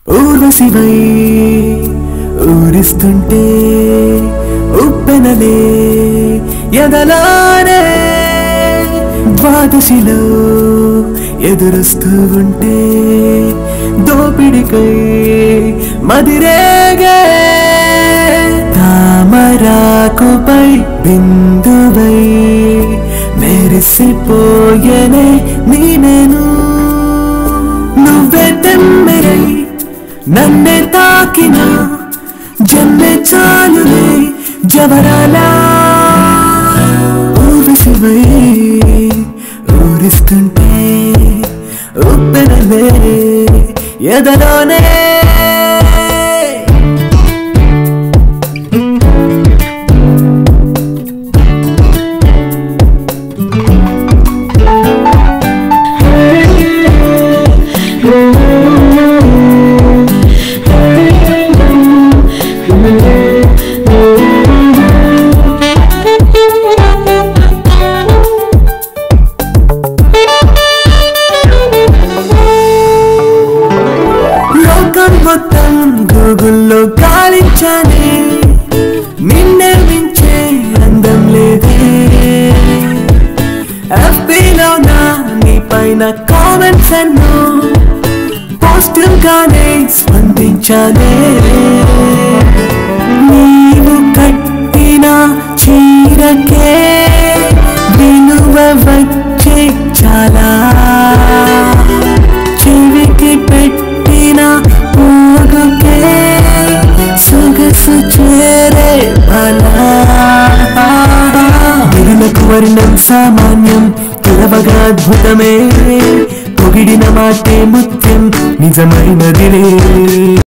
ఊర్వశివై ఊరిస్తుంటే ఉప్పెనలే ఎదలానే ద్వాదశిలో ఎదురొస్తూ ఉంటే దోపిడికై మదిరేగే తామరాకుపై బిందువై మెరిసిపోయనే నీ నేను నువ్వే తెమ్మెరై నన్నే తాకిన జన్మే చాలులే జవరాలా ఊరిసివై ఊరిస్తుంటే ఉప్పెనలే ఎదలోనే లోకం మొత్తం గూగుల్లో గాలించానే నిన్నే మించే అందం లేదే ఎఫ్బీలో నా నీ పైన కామెంట్స్ ఎన్నో పాజిటివ్ గానే స్పందించానే నీవు కట్టిన చీరకే విలువ వచ్చే చాలా చెవికి పెట్టిన పోగుకే సొగసు చేరే బలా విరులకు వర్ణం సామాన్యం పిలవగా అద్భుతమే పొగిడిన మాటే ముత్యం నిజమైనదిలే